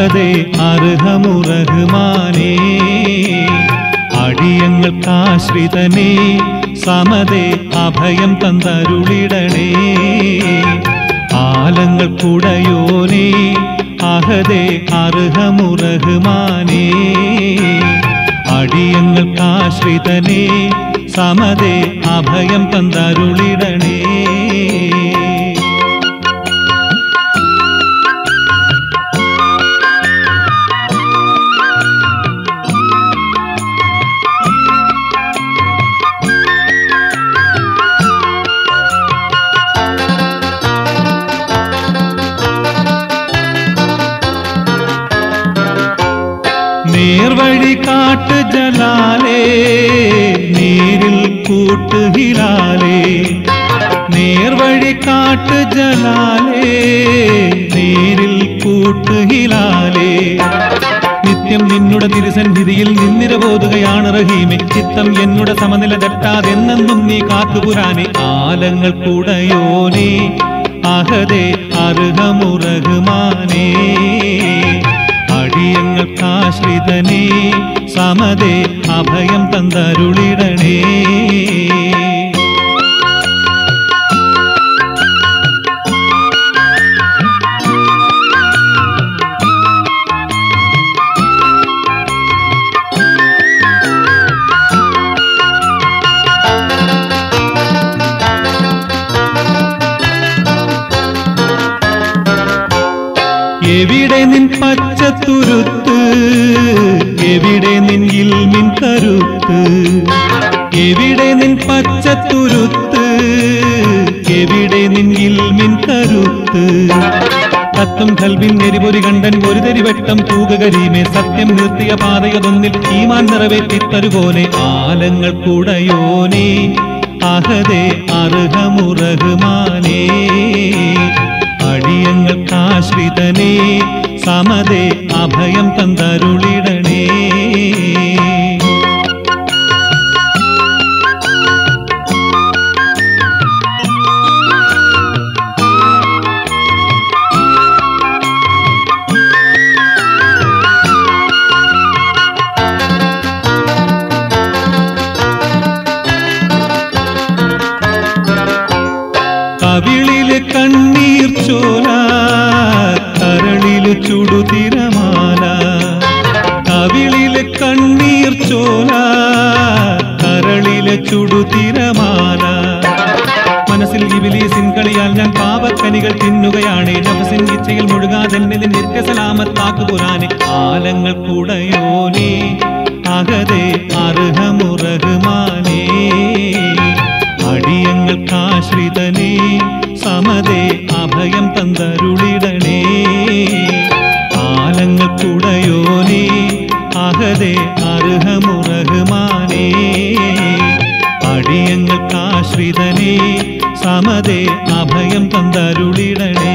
സമതേ അർഹമുറഹുമാനേ അടിയങ്ങൾക്കാശ്രിതനേ സമതേ അഭയം തന്തരുളിടണേ ആലങ്ങൾക്കുടയോനേ അഹദേ അർഹമുറഹുമാനേ അടിയങ്ങൾക്കാശ്രിതനേ സമതേ അഭയം തന്തരുളിടണേ നേർവഴി കാട്ട് ജലാലേ നീരിൽ കൂട്ടുഹിലാലേ നേർവഴി കാട്ട് ജലാലേ നീരിൽ കൂട്ടുഹിലാലേ നിത്യം നിന്നുടെ തിരുസന്നിധിയിൽ നിന്നിരബോധുകയാണ് റഹീമെ ചിത്തം എന്നുടെ സമനില തെറ്റാതെന്നെന്നും നീ കാത്തുപുരാനെ ആലങ്ങൾ കൂടയോനേ അഹദേ അർഹമുറഹുമാനേ അടിയങ്ങൾക്കാശ്രിതനേ സമതേ അഭയം തന്തരുളിടണേ എവിടെ നിൻ പച്ചത്തുരുത്ത് എവിടെ നിൻ ഇൽമിൻ കരുത്ത് എവിടെ നിൻ പച്ചത്തുരുത്ത് എവിടെ നിൻ ഇൽമിൻ കരുത്ത് കത്തും കൽവിൻ എരിപൊരി കണ്ടൻ ഒരു തരിവട്ടം തൂകകരീമേ സത്യം നിർത്തിയ പാതയതൊന്നിൽ ഈമാൻ നിറവേറ്റിത്തരുപോലെ ആലങ്ങൾ കൂടയോനേ അഹദേ അർഹമുറഹുമാനേ അടിയങ്ങൾക്കാശ്രിതനേ സമതേ അഭയം തന്തരുളിടണേ കവിളില് കണ്ണീർ ചോല കരളില് ചുടുതിരമാല കവിളില് കണ്ണീർ ചോല കരളില് ചുടുതിരമാല മനസ്സിൽ ഇബിലീസിൻ കളിയാൽ ഞാൻ പാപക്കനികൾ തിന്നുകയാണ് നഫസിൻ ഇച്ഛയിൽ മുഴുകാതെന്നെ നിത്യസലാമത്താക്കു പുരാനെ ആലങ്ങൾ കൂടയോനേ അകതെ അർഹമുറഹുമാനേ അടിയങ്ങൾക്കാശ്രിതനേ സമതേ അഭയം തന്തരുളിടണേ ആലങ്ങൾക്കുടയോനേ അഹദേ അർഹമുറഹുമാനേ അടിയങ്ങൾക്കാശ്രിതനേ സമതേ അഭയം തന്തരുളിടണേ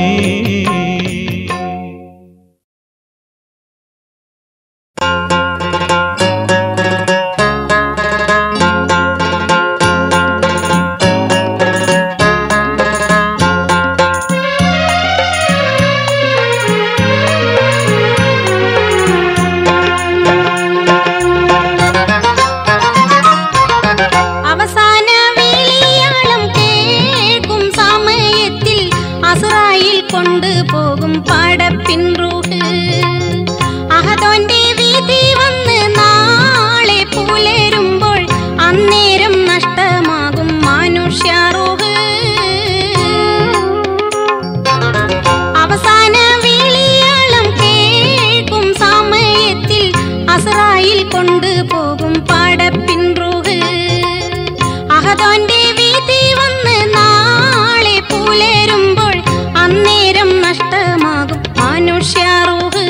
അവസാന വിളിയാളം കേൾക്കും സമയത്തിൽ അസുറായിൽ കൊണ്ടുപോകും പടപ്പിൻ റൂഹ് അഹദോന്റെ വിധി വന്ന് നാളെ പുലരുമ്പോൾ അന്നേരം നഷ്ടമാകും മനുഷ്യ റൂഹ് അവസാന വിളിയാളം കേൾക്കും സമയത്തിൽ അസറായിൽ കൊണ്ടുപോകും പടപ്പിൻ റൂഹ് അഹദോന്റെ വിധി വന്ന് നാളെ പുലരുമ്പോൾ അന്നേരം നഷ്ടമാകും മനുഷ്യ റൂഹ്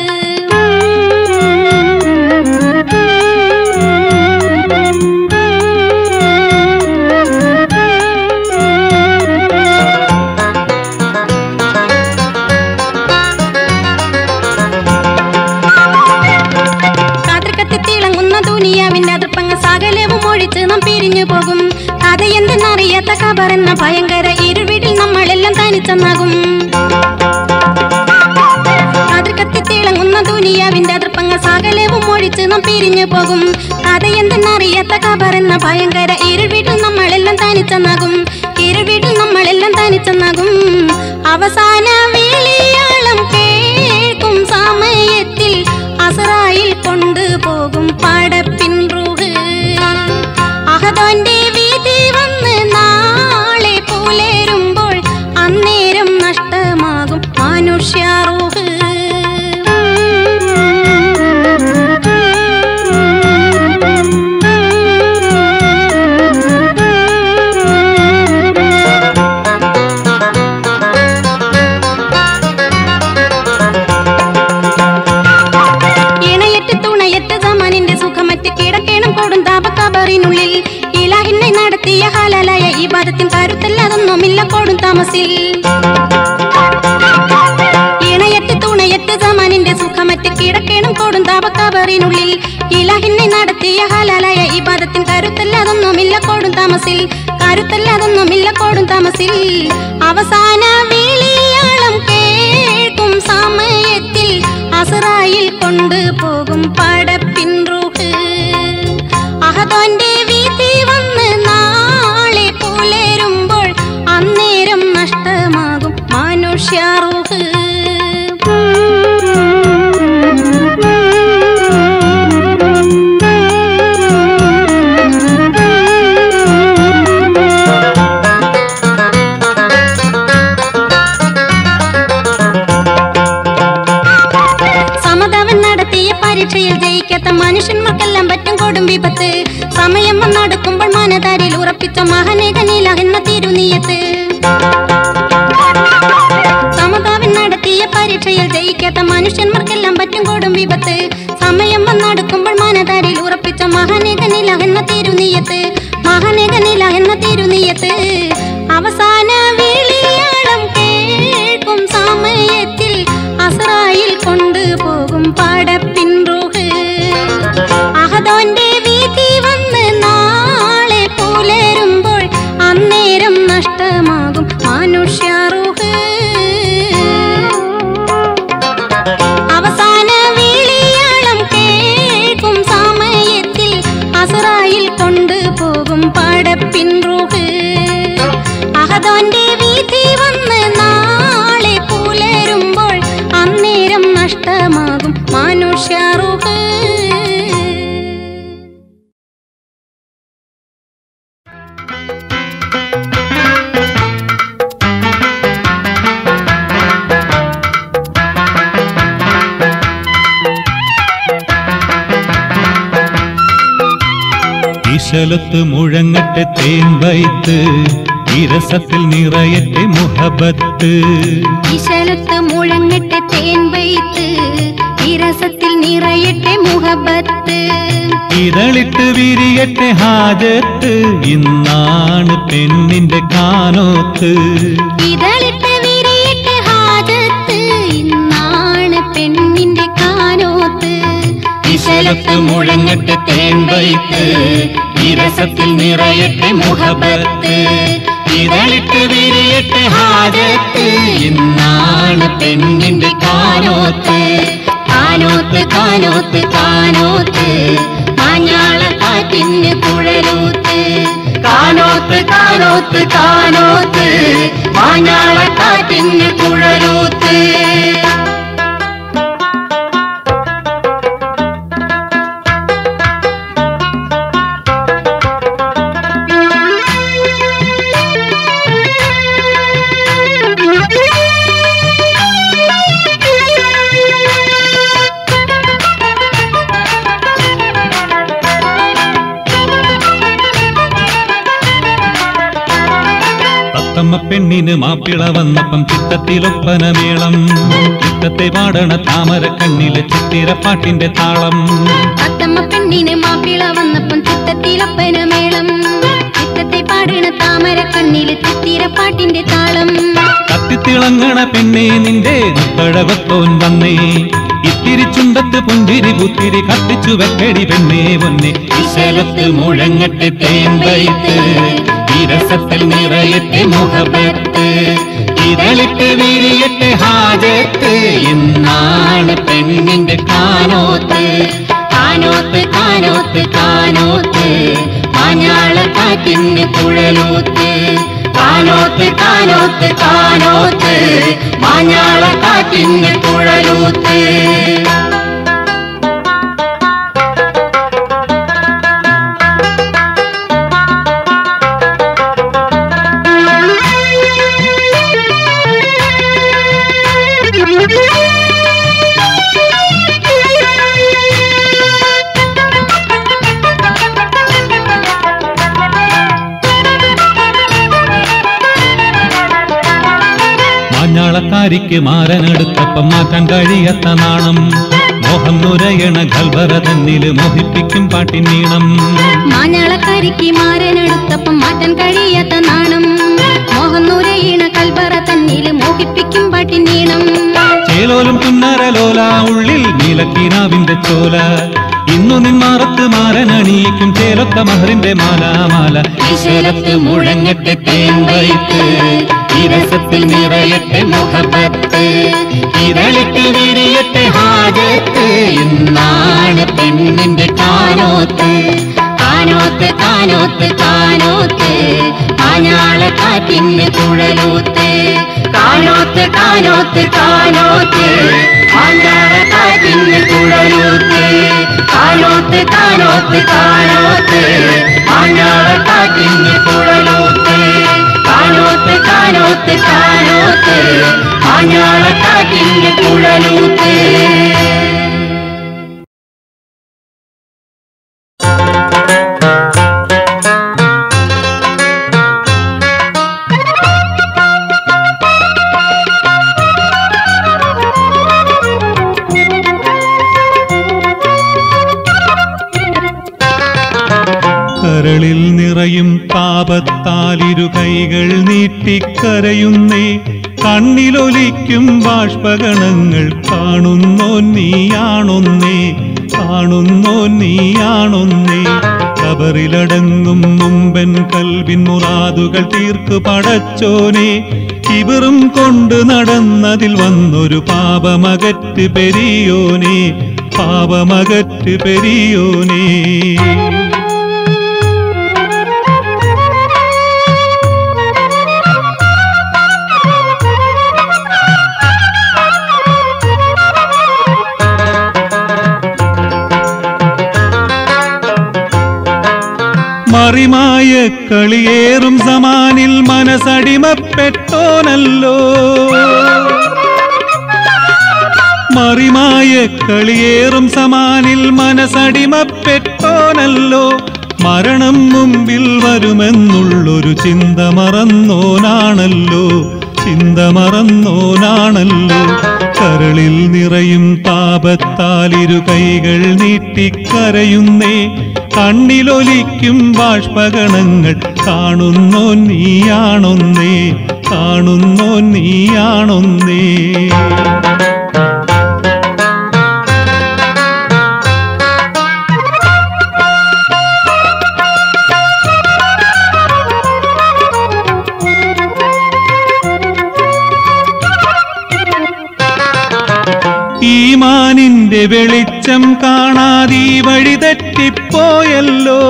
കാതൃക്കത്തി തിളങ്ങുന്ന ദുനിയാവിന്റെ അതിർപ്പങ്ങ് സകലവും ഒഴിച്ച് നാം പിരിഞ്ഞു പോകും കഥ എന്തെന്നറിയാത്ത കബർ എന്ന ഭയങ്കര ഇരുവിടിൽ നമ്മളെല്ലാം തനിച്ചെന്നാകും കാതൃക്കത്തി തിളങ്ങുന്ന കാണാൻ ദുനിയാവിന്റെ അതിർപ്പങ്ങൾ സകലവും ഒഴിച്ച് നാം പിരിഞ്ഞു പോകും കഥയെന്തെന്നറിയാത്ത കബറെന്ന ഭയങ്കര ഇരുൾ വീട്ടിൽ നമ്മളെല്ലാം തനിച്ചെന്നാകും ഇരുൾ വീട്ടിൽ നമ്മളെല്ലാം തനിച്ചെന്നാകും അവസാന വേളിയാളം കേൾക്കും സമയത്തിൽ അസറായിൽ കൊണ്ടുപോകും പടപ്പിൻ റൂഹ് അഹദോന്റെ വീതി വന്ന് നാളെ പുലരുമ്പോൾ അന്നേരം നഷ്ടമാകും മനുഷ്യറൂഹ് ഇണയറ്റ് തുണയറ്റ് സമാനിന്റെ സുഖമറ്റ് കിടക്കണം കൊടും താപക്കബറിനുള്ളിൽ ഇലാഹിന്നെ നടത്തിയ ഹലാലായ ഈ പദത്തിൻ കരുത്തല്ലാതൊന്നുമില്ല കൊടും താമസിൽ ഇണയറ്റ് തുണയറ്റ് സമാനിന്റെ സുഖമറ്റ് കിടക്കണം കൊടും താപക്കബറിനുള്ളിൽ ഇലാഹിന്നെ നടത്തിയ ഹലാലായ ഈ പദത്തിൻ കരുത്തല്ലാതൊന്നുമില്ല കൊടും താമസിൽ കരുത്തല്ലാതൊന്നുമില്ല കൊടും താമസിൽ അവസാന വേളിയാളം കേൾക്കും സമയത്തിൽ അസറായിൽ കൊണ്ടുപോകും പടപ്പിൻ റൂഹ് അഹദോന്റെ വീതി വന്ന് നാളെ പുലരുമ്പോൾ അന്നേരം നഷ്ടമാകും മനുഷ്യ റൂഹ് സമതവൻ നടത്തിയ പരീക്ഷയിൽ ജയിക്കാത്ത മനുഷ്യന്മാർക്കെല്ലാം പറ്റും കൊടും വിപത്ത് സമയം വന്നടുക്കുമ്പോൾ മനതാരിൽ ഉറപ്പിച്ച മഹനേകനീല എന്ന തിരുനീയത്ത് സമതാവൻ നടത്തിയ പരീക്ഷയിൽ ജയിക്കാത്ത മനുഷ്യന്മാർക്കെല്ലാം പറ്റും കൊടും വിപത്ത് സമയം വന്നടുക്കുമ്പോൾ മനതാരിൽ ഉറപ്പിച്ച മഹനേകനില എന്ന തിരുനീയത്ത് മഹനേകനില എന്ന തിരുനീയത്ത് അവസാന വിളിയാളം കേൾക്കും സമയത്തിൽ അസറായിൽ കൊണ്ടുപോകും പടപ്പിൻ റൂഹ് അഹദോന്റെ വീതി വന്ന് നാളെ പുലരുമ്പോൾ അന്നേരം നഷ്ടമാകും മനുഷ്യ റൂഹ് അവസാന വിളിയാളം കേൾക്കും സമയത്തിൽ അസറായിൽ കൊണ്ടുപോകും പടപ്പിൻ റൂഹ് അഹദോന്റെ വീതി വന്ന് നാളെ പുലരുമ്പോൾ അന്നേരം നഷ്ടമാകും മനുഷ്യ റൂഹ് ഇശലത്ത് മുഴങ്ങട്ടെ തേൻ വൈത്ത് ഇരസത്തിൽ നിറയട്ടെ മുഹബത്ത് ഇശലത്ത് മുഴങ്ങട്ടെ തേൻ വൈത്ത് ഇരസത്തിൽ നിറയട്ടെ മുഹബത്ത് ഇതളിട്ട് വിരിയട്ടെ ഹാജത്ത് ഇന്നാണ് പെണ്ണിന്റെ കാനോത്ത് ഇതളിട്ട് വിരിയട്ടെ ഹാജത്ത് ഇന്നാണ് പെണ്ണിന്റെ കാനോത്ത് ഇശലത്ത് മുഴങ്ങട്ടെ തേൻ വൈത്ത് ഇരസത്തിൽ നിറയട്ടെ മുഹബത്ത് ഇതളിട്ട് വിരിയട്ടെ ഹാജത്ത് ഇന്നാണ് പെണ്ണിന്റെ കാനോത്ത് കാനോത്ത് കാനോത്ത് കാനോത്ത് മാഞ്ഞാള കാറ്റിന് കുഴലൂത്ത് കാനോത്ത് കാനോത്ത് കാനോത്ത് മാഞ്ഞാള കാറ്റിന് കുഴലൂത്ത് തത്തമ്മ പെണ്ണിന് മാപ്പിള വന്നപ്പം ചിത്തത്തിലൊപ്പന മേളം ചിത്തത്തെ പാടണ താമര കണ്ണിലെ ചിത്തിരപ്പാട്ടിന്റെ താളം അത്തമ്മ പെണ്ണിന് മാപ്പിള വന്നപ്പം ചിത്തത്തിലപ്പന മേളം ചിത്തത്തെ പാടണ താമര കണ്ണില് ചിത്തിരപ്പാട്ടിന്റെ താളം കത്തിത്തിളങ്ങണ പെണ്ണെ നിന്റെ പഴവത്തോൻ വന്നേ ഇത്തിരി ചുണ്ടത്ത് പുഞ്ചിരി പുത്തിരി കത്തിച്ചു വെക്കടി പെണ്ണേ പൊന്നെ ഇശലത്ത് മുഴങ്ങട്ടെ തേൻ വൈത്ത് ഇരസത്തിൽ നിറയട്ടെ മുഹബത്ത് ഇതളിട്ട് വിരിയട്ടെ ഹാജത്ത് ഇന്നാണ് പെണ്ണിന്റെ കാനോത്ത് കാനോത്ത് കാനോത്ത് കാനോത്ത് മഞ്ഞാള കാറ്റിന് കുഴലൂത്ത് കാനോത്ത് കാനോത്ത് കാനോത്ത് മഞ്ഞാള കാറ്റിന് കുഴലൂത്ത് മഞ്ഞാളക്കാരിക്ക് മാരനെടുത്തപ്പം മാറ്റാൻ കഴിയാത്ത നാണം മോഹം നുരയണ ഗൽവറ തന്നില് മോഹിപ്പിക്കും പാട്ടിനീണം മാഞ്ഞാളക്കാരിക്ക് മാരനെടുത്തപ്പം മാറ്റാൻ കഴിയാത്ത നാണം മോഹം നുരയിണ കൽബറ തന്നില് മോഹിപ്പിക്കും പാട്ടിനീണം ചേലോലും പുന്നരലോല ഉള്ളിൽ നീലക്കീനാവിന്റെ ചോല ഇന്നു നിന്മാറത്ത് മാരനണിയിക്കും ചേലൊത്ത മഹറിന്റെ മാല മാല ഈശ്വരത്ത് മുഴങ്ങട്ടെ തേൻവൈത്ത് ഇരസത്തിൽ നിറയട്ടെ മുഖപത്ത് ഇരളിട്ട് വിരിയട്ടെ ഹാജത്ത് ഇന്നാണ് പെണ്ണിന്റെ കാനോത്ത് കാനോത്ത് കാനോത്ത് കാനോത്ത് ആഞ്ഞാള കാറ്റിന് കുഴലൂത്ത് കാനോത്ത് കാനോത്ത് കാനോത്ത് ആഞ്ഞാള കാറ്റിന് കുഴലൂത്ത് കാനോത്ത് കാനോത്ത് കാനോത്ത് ആഞ്ഞാള കാറ്റിന് കുഴലൂത്ത് കാനോത്ത് കാനോത്ത് കാനോത്ത് ആഞ്ഞാള കാറ്റിന് കുഴലൂത്ത് കരളിൽ നിറയും താപത്താലിരു കൈകൾ നീട്ടിക്കരയുന്നേ കണ്ണിലൊലിക്കും ബാഷ്പഗണങ്ങൾ കാണുന്നോ നീയാണൊന്നേ കാണുന്നോ നീയാണൊന്നേ കബറിലടങ്ങും മുമ്പൻ കൽവിൻ മുറാതുകൾ തീർക്കു പടച്ചോനെ ഇവറും കൊണ്ട് നടന്നതിൽ വന്നൊരു പാപമകറ്റ് പെരിയോനെ പാപമകറ്റ് പെരിയോനേ മറിമായ കളിയേറും സമാനിൽ മനസടിമപ്പെട്ടോനല്ലോ മറിമായ കളിയേറും സമാനിൽ മനസടിമപ്പെട്ടോനല്ലോ മരണം മുമ്പിൽ വരുമെന്നുള്ളൊരു ചിന്ത മറന്നോനാണല്ലോ ചിന്ത മറന്നോനാണല്ലോ കരളിൽ നിറയും താപത്താലിരു കൈകൾ നീട്ടിക്കരയുന്നേ കണ്ണിലൊലിക്കും ബാഷ്പഗണങ്ങൾ കാണുന്നോ നീയാണൊന്നേ കാണുന്നോ നീയാണൊന്നേ ഈമാനിന്റെ വെളിച്ചം കാണാതീ വഴി തെറ്റിപ്പോയല്ലോ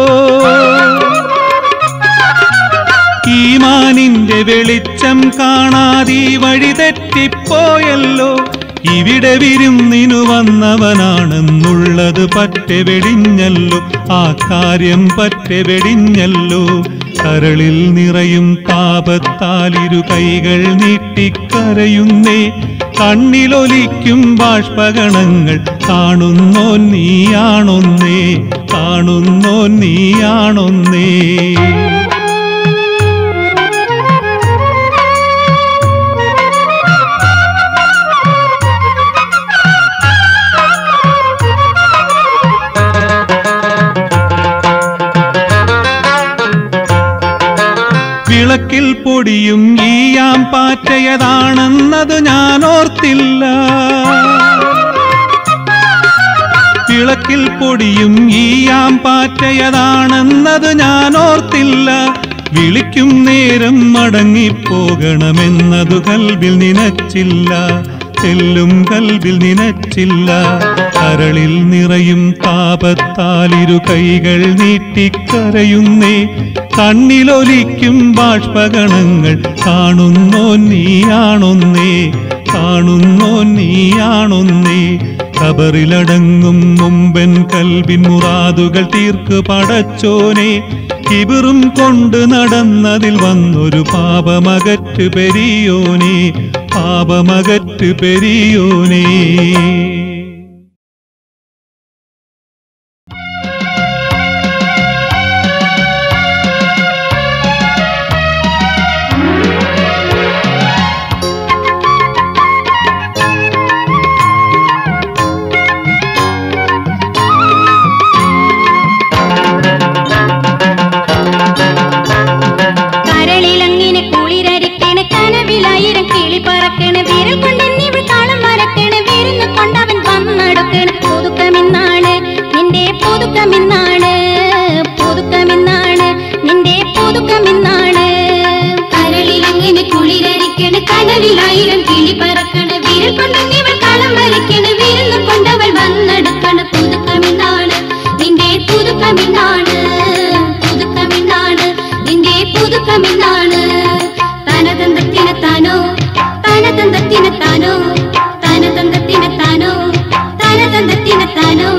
ഈമാനിന്റെ വെളിച്ചം കാണാതീ വഴി തെറ്റിപ്പോയല്ലോ ഇവിടെ വിരുന്നിനു വന്നവനാണെന്നുള്ളത് പറ്റെ വെടിഞ്ഞല്ലോ ആ കാര്യം പറ്റെ വെടിഞ്ഞല്ലോ കരളിൽ നിറയും താപത്താലിരു കൈകൾ നീട്ടിക്കരയുന്നേ കണ്ണിലൊലിക്കും ബാഷ്പഗണങ്ങൾ കാണുന്നോ നീയാണൊന്നേ കാണുന്നോ നീയാണൊന്നേ വിളക്കിൽ പൊടിയും ഈയാം പാറ്റയതാണെന്നത് ഞാൻ ഓർത്തില്ല വിളക്കിൽ പൊടിയും ഈയാം പാറ്റയതാണെന്നത് ഞാൻ ഓർത്തില്ല വിളിക്കും നേരം മടങ്ങിപ്പോകണമെന്നതു കൽവിൽ നിനച്ചില്ല തെല്ലും കൽവിൽ നിനച്ചില്ല കരളിൽ നിറയും താപത്താലിരു കൈകൾ നീട്ടിക്കരയുന്നേ കണ്ണിലൊലിക്കും ബാഷ്പഗണങ്ങൾ കാണുന്നോ നീയാണൊന്നേ കാണുന്നോ നീയാണൊന്നേ കബറിലടങ്ങും മുമ്പൻ കൽവിൻ മുറാതുകൾ തീർക്ക് പടച്ചോനെ കിബിറും കൊണ്ട് നടന്നതിൽ വന്നൊരു പാപമകറ്റ് പെരിയോനെ പാപമകറ്റ് പെരിയോനേ കരളിലങ്ങിനെ കുളിരരിക്കണ് കനവിലായിരം കിളി പറക്കണ് വിരൽ കൊണ്ട് എന്നിവൾ താളം വരക്കണ് വിരുന്ന് കൊണ്ടവൻ വന്നടുക്കണ് പുതുക്കമിന്നാണ് നിന്റെ പുതുക്കമിന്നാണ് പുതുക്കമിന്നാണ് നിന്റെ പുതുക്കമിന്നാണ് കരളിലങ്ങിനെ കുളിരരിക്കണ് കനവിലായിരം കിളി പറക്കണ് വിരൽ കൊണ്ട് എന്നിവൾ താളം വരക്കണ് വിരുന്ന് കൊണ്ടവൾ വന്നടുക്കണ് പുതുക്കമിന്നാണ് നിന്റെ പുതുക്കമിന്നാണ് പുതുക്കമിന്നാണ് നിന്റെ പുതുക്കമിന്നാണ് തനതന്തത്തിന് താനോ തനതന്തത്തിന് താനോ തനതന്തത്തിന് താനോ തനതന്തത്തിന് താനോ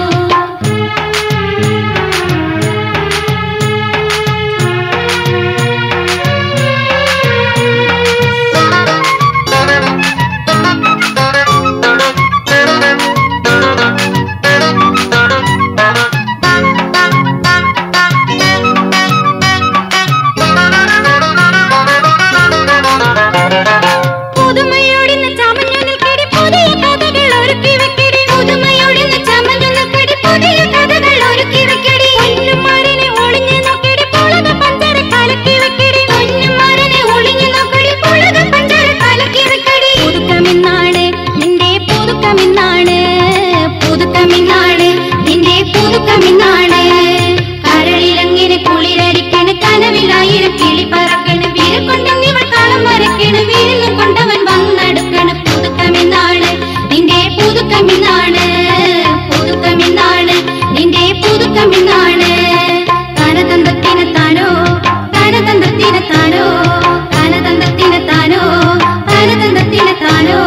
പുതുമയോടിന്ന് ചമഞ്ഞു നിൽക്കടി പുതിയ കഥകൾ ഒരുക്കി വെക്കടി പുതുമയോടിന്ന് ചമഞ്ഞു നിൽക്കടി പുതിയ കഥകൾ ഒരുക്കി വെക്കടി പൊന്നുമാരനെ ഒളിഞ്ഞു നോക്കടി പുളക പഞ്ചര കലക്കി വെക്കടി പൊന്നുമാരനെ ഒളിഞ്ഞു നോക്കടി പുളക പഞ്ചര കലക്കി വെക്കടി പുതുക്കമിന്നാണ് നിന്റെ പുതുക്കമിന്നാണ് പുതുക്കമിന്നാണ് നിന്റെ പുതുക്കമിന്നാണ് കരളിലങ്ങനെ കുളിരടിക്കണ് കനവിലായിരം കിളി പറക്കണ് വീര കൊണ്ട് നിവൾ താളം വരക്കണ് വീരുന്നു കൊണ്ടവൻ വന്നെടുക്കണ് പുതുക്കമിന്നാണ് നിന്റെ പുതുക്കമിന്നാണ് പുതുക്കമിന്നാണ് നിന്റെ പുതുക്കമിന്നാണ് തനതന്തത്തിന് താനോ തനതന്തത്തിന് താനോ തനതന്തത്തിന് താനോ തനതന്തത്തിന് താനോ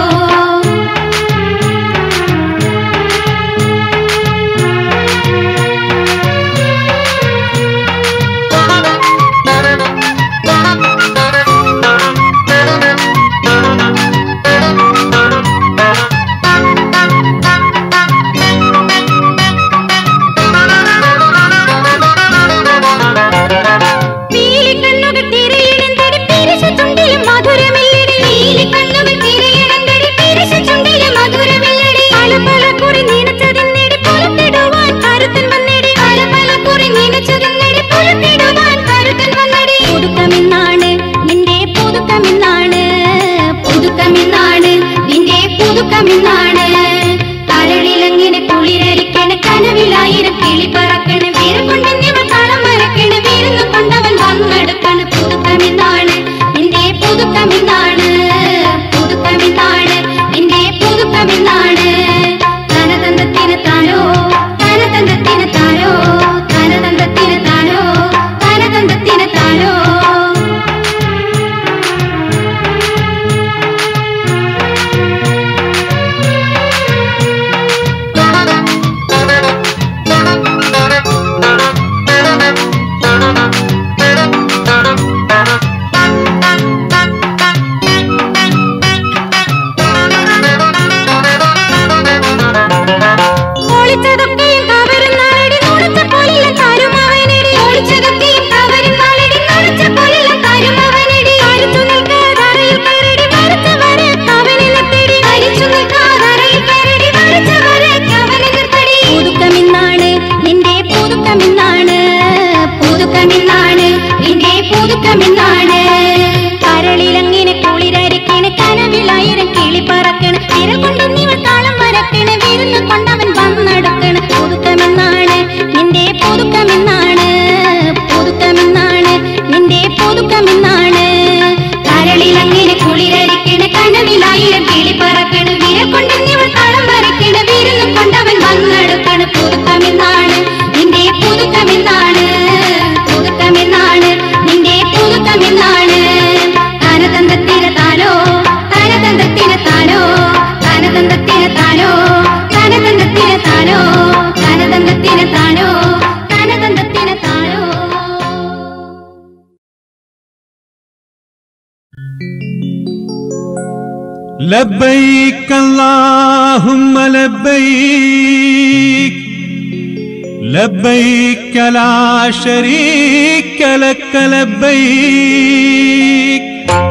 പീലിക്കണ്ണുകൾ തിരയിടുന്തടി പിരിശ ചുണ്ടിലും മധുരമില്ലടി. പീലിക്കണ്ണുകൾ തിരയിടുന്തടി പിരിശ ചുണ്ടിലും മധുരമില്ലടി. പല പല കുറി നനച്ചതിന്നടി പുറത്തിടുവാൻ കരുത്തൻ വന്നടി. പല പല കുറി നനച്ചതിന്നടി പുറത്തിടുവാൻ കരുത്തൻ വന്നടി. പുതുക്കമിന്നാണ് നിന്റെ പുതുക്കമിന്നാണ് പുതുക്കമിന്നാണ് നിന്റെ പുതുക്കമിന്നാണ് കരളിലങ്ങനെ കുളിരരിക്കണ കനവിലായിരം കിളി പറക്കണ വീര കൊണ്ട് നിവൾ താളം വരക്കണ വീരുന്ന് കൊണ്ടവൻ വന്നെടുക്കണ പുതുക്കമിന്നാണ് നിന്റെ പുതുക്കമിന്നാണ് പുതുക്കമിന്നാണ് നിന്റെ പുതുക്കമിന്നാണ് തനതന്തത്തിന് താനോ തനതന്തത്തിന് താനോ തനതന്തത്തിന് താനോ തനതന്തത്തിന് താനോ ഒളിച്ചതൊക്കെയും കവരുന്നാളടി നുണച്ച പോലെല്ലാം തരുമവനടി. ഒളിച്ചതൊക്കെയും കവരുന്നാളടി നുണച്ച പോലെല്ലാം തരുമവനടി. കരിച്ചു നിൽക്കാതറയിൽ കയറടി വരച്ചവരെ കവനിലെത്തടി. കരിച്ചു നിൽക്കാതറയിൽ കയറടി വരച്ചവരെ കവനിലെത്തടി. പുതുക്കമിന്നാണ് നിന്റെ പുതുക്കമിന്നാണ് പുതുക്കമിന്നാണ് നിന്റെ പുതുക്കമിന്നാണ് കരളിലങ്ങിനെ കുളിരരിക്കണ് കനവിലായിരം കിളി പറക്കണ് വിരൽ കൊണ്ട് നിവൾ താളം വരക്കണ് വിരുന്ന് കൊണ്ടവൻ വന്നടുക്കണ് പുതുക്കമെന്നാണ് നിന്റെ പുതുക്കമെന്നാണ് പുതുക്കമെന്നാണ് നിന്റെ പുതു لبيك اللهم لبيك لبيك لا شريك لك لبيك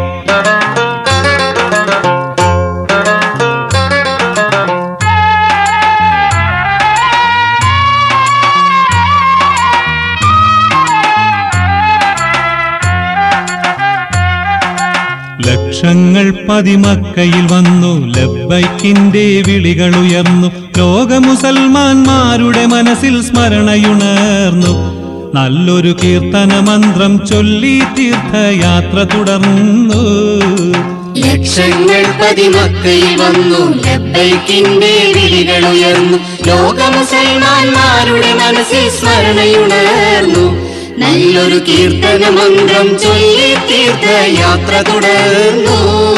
ലക്ഷങ്ങൾ പതിമക്കയിൽ വന്നു ലബ്ബൈക്കിന്റെ വിളികളുയർന്നു ലോക മുസൽമാന്മാരുടെ മനസ്സിൽ സ്മരണയുണർന്നു നല്ലൊരു കീർത്തന മന്ത്രം ചൊല്ലി തീർത്ഥയാത്ര തുടർന്നു ലക്ഷങ്ങൾ പതിമക്കയിൽ വന്നു ലബ്ബൈക്കിന്റെ വിളികളുയർന്നു ലോക മുസൽമാന്മാരുടെ മനസ്സിൽ സ്മരണയുണർന്നു നല്ലൊരു കീർത്തന മന്ത്രം ചൊല്ലി തീർത്ഥയാത്ര തുടർന്നു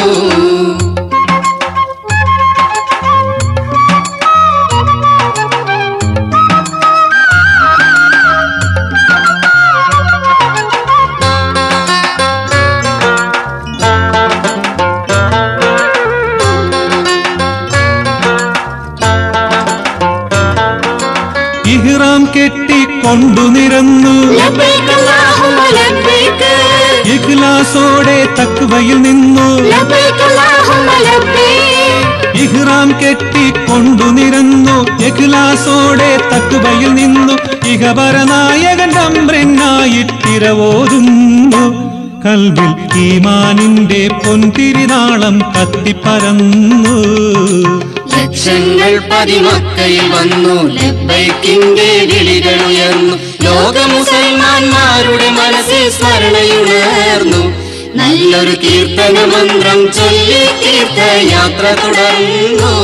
ഇഹ്റാം കെട്ടി കൊണ്ടു നിരന്നു ലബ്ബൈക്ക് അല്ലാഹുമ്മ ലബ്ബൈക്ക് ഇഖ്ലാസോടെ തക്വയിൽ നിന്നു ലബ്ബൈക്ക് അല്ലാഹുമ്മ ലബ്ബൈക്ക് ഇഹ്റാം കെട്ടി കൊണ്ടു നിരന്നു ഇഖ്ലാസോടെ തക്വയിൽ നിന്നു ഇഹപരനായകൻ തമ്പ്രനായിട്ടിരവോതുന്നു കൽവിൽ ഈമാനിന്റെ പൊൻതിരിനാളം കത്തിപ്പരന്നു ലക്ഷങ്ങൾ പതിമക്കയിൽ വന്നു ലബ്ബൈക്കിന്റെ വിളികളുയർന്നു ലോക മുസൽമാന്മാരുടെ മനസ്സിൽ സ്മരണയുണർന്നു നല്ലൊരു കീർത്തന മന്ത്രം ചൊല്ലി തീർത്ഥയാത്ര തുടർന്നു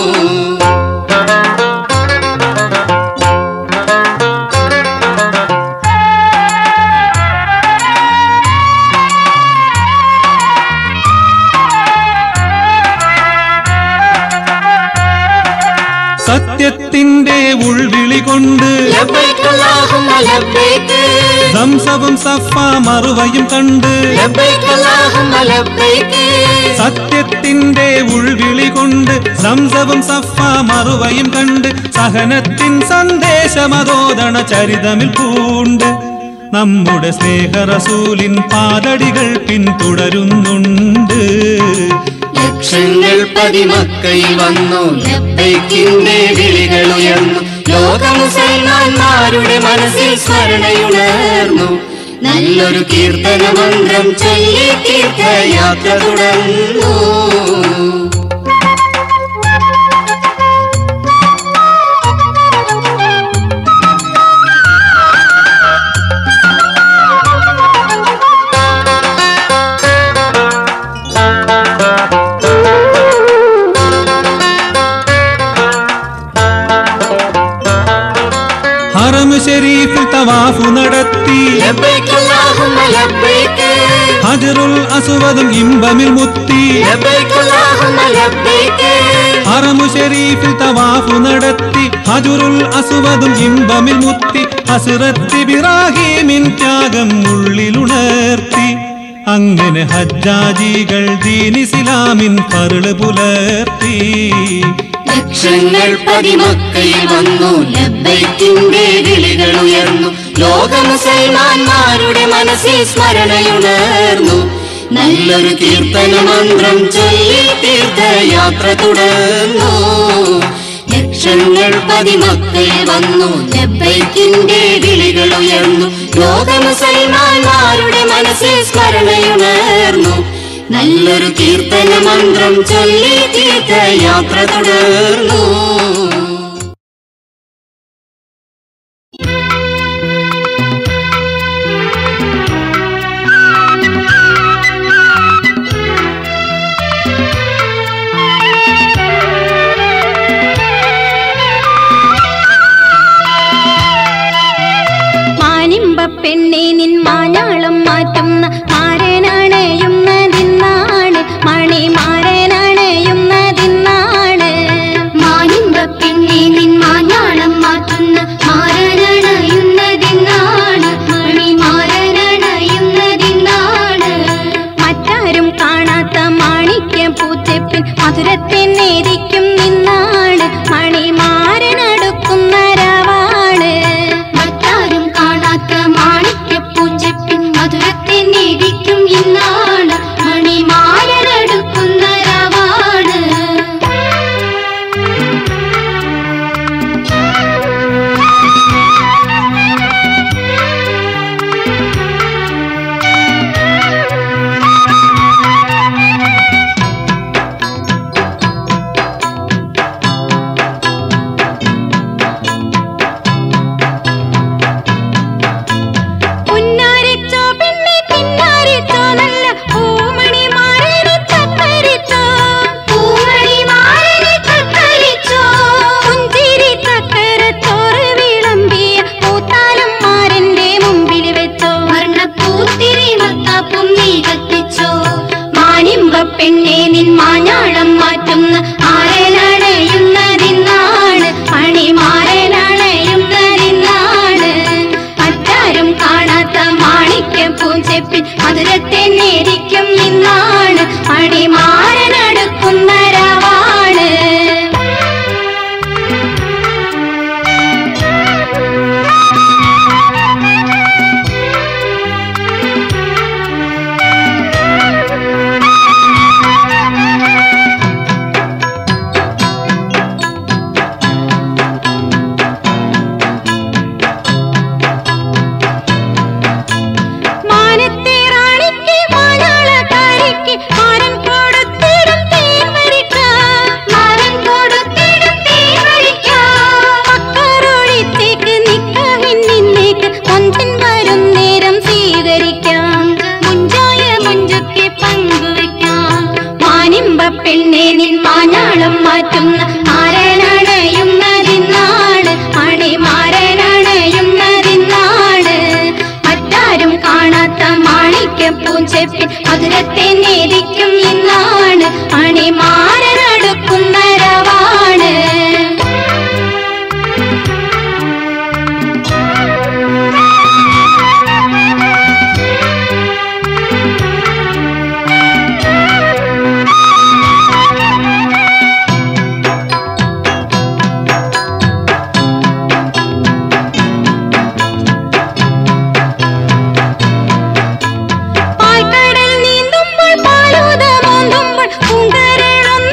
സത്യത്തിന്റെ ഉൾവിളി കൊണ്ട് ലബ്ബൈക്ക് അല്ലാഹുമ്മ ലബ്ബൈക്ക് സംസവും സഫ മറുവയും കണ്ട് ലബ്ബൈക്ക് അല്ലാഹുമ്മ ലബ്ബൈക്ക് സത്യത്തിന്റെ ഉൾവിളി കൊണ്ട് സംസവും സഫ മറുവയും കണ്ട് സഹനത്തിൻ സന്ദേശമതോദണ ചരിതമിൽ പൂണ്ട് നമ്മുടെ സ്നേഹറസൂലിൻ പാതടികൾ പിന്തുടരുന്നുണ്ട് ലക്ഷങ്ങൾ പതിമക്കയിൽ വന്നു ലബ്ബൈക്കിന്റെ വിളികളുയർന്നു ലോക മുസൽമാന്മാരുടെ മനസ്സിൽ സ്മരണയുണർന്നു നല്ലൊരു കീർത്തന മന്ത്രം ചൊല്ലി തീർത്ഥയാത്ര തുടർന്നു ഹറം ഷരീഫിൽ തവാഫു നടത്തി ലബ്ബൈക്ക് അല്ലാഹുമ്മ ലബ്ബൈക്ക് ഹജറുൽ അസുവതും ഇമ്പമിൽ മുത്തി ലബ്ബൈക്ക് അല്ലാഹുമ്മ ലബ്ബൈക്ക് ഹറമു ഷരീഫിൽ തവാഫു നടത്തി ഹജുറുൽ അസുവതും ഇമ്പമിൽ മുത്തി ഹസ്രത്തി ബിറാഹീമിൻ ത്യാഗം ഉള്ളിലുണർത്തി അങ്ങനെ ഹജ്ജാജികൾ ദീനിസ്ലാമിൻ പരുള് പുലർത്തി ലക്ഷങ്ങൾ പതിമക്കയിൽ വന്നു ലബ്ബൈക്കിന്റെ വിളികളുയർന്നു ലോക മുസൽമാന്മാരുടെ മനസ്സിൽ സ്മരണയുണർന്നു നല്ലൊരു കീർത്തന മന്ത്രം ചൊല്ലി തീർത്ഥയാത്ര തുടർന്നു ലക്ഷങ്ങൾ പതിമക്കയിൽ വന്നു ലബ്ബൈക്കിന്റെ വിളികളുയർന്നു ലോക മുസൽമാന്മാരുടെ മനസ്സിൽ സ്മരണയുണർന്നു നല്ലൊരു കീർത്തന മന്ത്രം ചൊല്ലി തീർത്ഥയാത്ര തുടർന്നു മാനിമ്പ പെണ്ണെ നിൻ മാഞ്ഞാളം മാറ്റുന്ന മാരനണയുന്നതിന്നാണ് മണി മാരനണയുന്നതിന്നാണ് മാനിമ്പ പെണ്ണെ നിൻ മാഞ്ഞാളം മാറ്റുന്ന മാരനണയുന്നതിനാണ് മണി മാരനണയുന്നതിനാണ് മറ്റാരും കാണ മാണിക്യ പൂഞ്ചെപ്പിൽ മധുരത്തെ നേരിക്കും ഇന്നാണ് അണിമാരനടുക്കുന്ന രവാണ് മാനത്തെ റാണിക്ക് മാനാളക്കാരിക്ക് മാരൻ കൊടുത്തിടും തേൻവരിക്കാം. മാരൻ കൊടുത്തിടും തീവഴിക്കാം മക്കറൊഴിത്തേക്ക് നിക്കാഹിൻ നിന്നേക്ക് മൊഞ്ചൻ വരും നേരം സ്വീകരിക്കാം മുഞ്ചായ മുഞ്ചൊക്കെ പങ്കുവെക്കാം മാനിമ്പ പെണ്ണെ നിൻ മാഞ്ഞാളം മാറ്റുന്ന മാരനണയുന്നതിന്നാണ് മണിമാരനണയുന്നതിന്നാണ് മറ്റാരും കാണാത്ത മാണിക്യ പൂഞ്ചെപ്പിൽ മധുരത്തെ നേരിക്കും ഇന്നാണ് അണിമാരനടുക്കുന്ന രവാണ് പാൽക്കടൽ നീന്തുമ്പോൾ പാലൂത മോന്തുമ്പോൾ പൂങ്കരളൊന്ന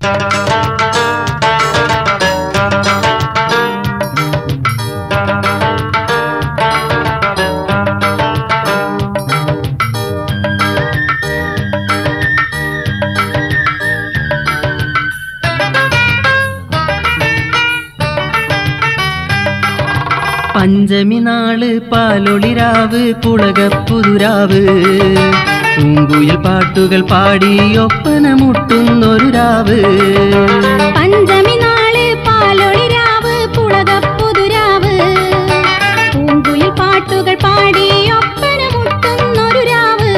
പഞ്ചമി നാള് പാലൊളിരാവ് പുളകപ്പുതുരാവ് പൂങ്കുയിൽ പാട്ടുകൾ പാടി ഒപ്പന മുട്ടുന്നൊരു രാവ് പഞ്ചമി നാള് പാലൊളി രാവ് പുളകപ്പുതുരാവ് പൂങ്കുയിൽ പാട്ടുകൾ പാടി ഒപ്പന മുട്ടുന്നൊരു രാവ്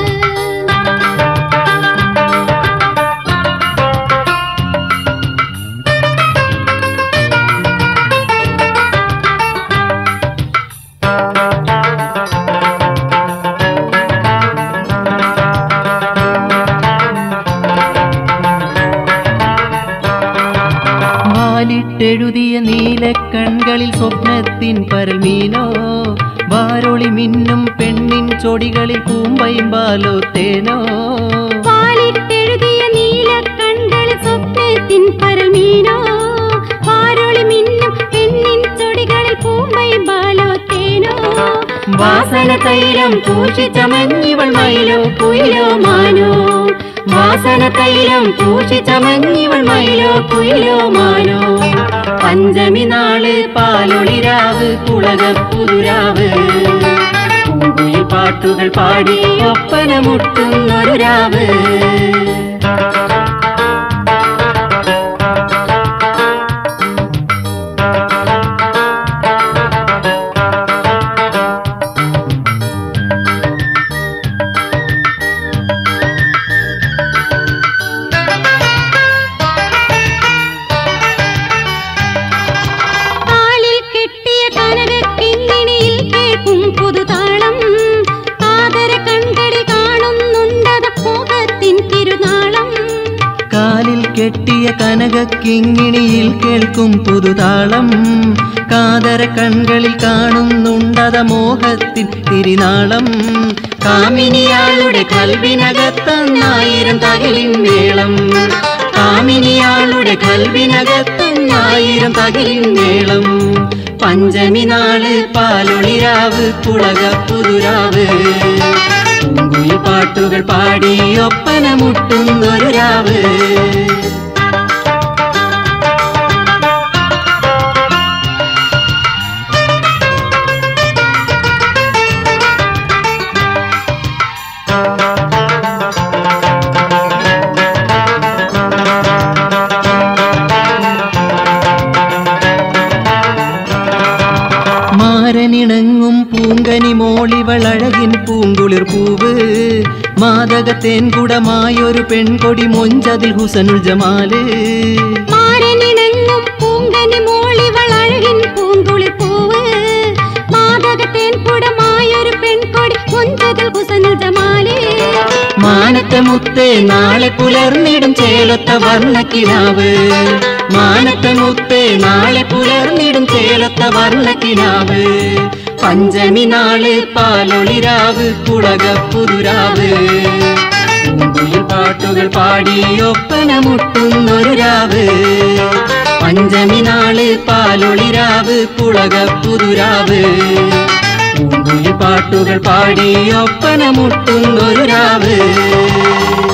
വാലിട്ടെഴുതിയ നീലക്കൺകളിൽ സ്വപ്നത്തിൻ പരൽമീനോ വാരൊളി മിന്നും പെണ്ണിൻ ചൊടികളിൽ പൂമ്പൈമ്പാലോ തേനോ പാലിട്ടെഴുതിയ നീലക്കണ്ണുകളിൽ സ്വപ്നത്തിൻ പരമീനോ പാരൊളി മിന്നും പെണ്ണിൻ ചൊടികളിൽ പൂമ്പൈ ബാലോ തേനോ വാസന തൈലം പൂഷിച്ച മഞ്ഞിവൾ മയിലോ കുയിലോ മാനോ വാസന തൈലം പൂഷിച്ച മഞ്ഞിവൾ മയിലോ കുയിലോ മാനോ പഞ്ചമി നാള് പാലൊളിരാവ് പുളകപ്പുതുരാവ് പൂങ്കുയിൽ പാട്ടുകൾ പാടി ഒപ്പന മുട്ടുന്നൊരു രാവ് കാലിൽ കെട്ടിയ കനകക്കിങ്ങിണിയിൽ കേൾക്കും പുതുതാളം ആദര കൺകളിൽ കാണുന്നുണ്ടത മോഹത്തിൻ തിരുനാളം കാലിൽ കെട്ടിയ കനകക്കിങ്ങിണിയിൽ കേൾക്കും പുതുതാളം കാതര കൺകളിൽ കാണുന്നുണ്ടത മോഹത്തിൻ തിരിനാളം കാമിനിയാളുടെ കൽവിനകത്തന്നായിരം തകിലിൻ മേളം കാമിനിയാളുടെ കൽവിനകത്തന്നായിരം തകിലിൻ മേളം പഞ്ചമി നാള് പാലൊളിരാവ് പുളക പുതുരാവ് പൂങ്കുയിൽ പാട്ടുകൾ പാടി ഒപ്പന മുട്ടുന്നൊരു രാവ് മാരനിണങ്ങും പൂങ്കനി മോളിവളഴകിൻ പൂങ്കുളിർ പൂവ് മാതകത്തേൻകുടമായൊരു പെൺകൊടി മൊഞ്ചതിൽ ഹുസനുൽ ജമാല് മാരനിണങ്ങും പൂങ്കനി മോളിവൾ അഴകിൻ പൂങ്കുളിർ പൂവ് മാതകത്തേൻ കുടമായൊരു പെൺകൊടി കൊഞ്ചതിൽ കുസനിൽ ജമാലേ മാനത്തെ മുത്തേ നാളെ പുലർന്നിടും ചേലൊത്ത വർണ്ണക്കിനാവ് മാനത്തെ മുത്തേ നാളെ പുലർന്നിടും ചേലൊത്ത വർണ്ണക്കിനാവ് പഞ്ചമി നാള് പാലൊളിരാവ് പുളക പുതുരാവ് പൂങ്കുയിൽ പാട്ടുകൾ പാടി ഒപ്പന മുട്ടുന്നൊരു രാവ് പഞ്ചമി നാള് പാലൊളിരാവ് പുളക പുതുരാവ് പൂങ്കുയിൽ പാട്ടുകൾ പാടി ഒപ്പന മുട്ടുന്നൊരു രാവ്